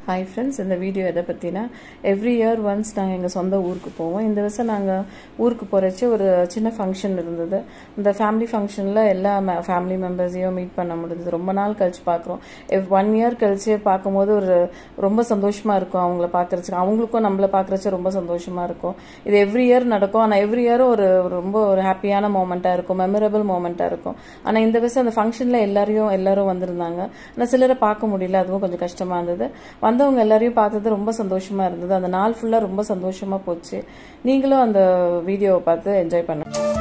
hi friends இந்த video எதை பற்றினா எவ்ரி இயர் ஒன்ஸ் நாங்கள் எங்கள் சொந்த ஊருக்கு போவோம் இந்த வருஷம் நாங்கள் ஊருக்கு போகிறச்சு ஒரு சின்ன ஃபங்க்ஷன் இருந்தது இந்த ஃபேமிலி ஃபங்க்ஷனில் எல்லா ஃபேமிலி மெம்பர்ஸையும் மீட் பண்ண முடிஞ்சது ரொம்ப நாள் கழிச்சு பார்க்குறோம் ஒன் இயர் கழிச்சு பார்க்கும்போது ஒரு ரொம்ப சந்தோஷமாக இருக்கும் அவங்கள பார்க்குறச்சுக்கு அவங்களுக்கும் நம்மளை பார்க்குறச்சு ரொம்ப சந்தோஷமாக இருக்கும் இது எவ்ரி இயர் நடக்கும் ஆனால் எவ்ரி இயரும் ஒரு ரொம்ப ஒரு ஹாப்பியான மூமெண்ட்டாக இருக்கும் மெமரபிள் மூமெண்ட்டாக இருக்கும் ஆனால் இந்த வருஷம் அந்த ஃபங்க்ஷனில் எல்லாரையும் எல்லாரும் வந்திருந்தாங்க ஆனால் சிலரை பார்க்க முடியல அதுவும் கொஞ்சம் கஷ்டமாக இருந்தது வந்தவங்க எல்லாரையும் பார்த்தது ரொம்ப சந்தோஷமா இருந்தது அந்த நாள் ஃபுல்லாக ரொம்ப சந்தோஷமா போச்சு நீங்களும் அந்த வீடியோவை பார்த்து என்ஜாய் பண்ணுங்க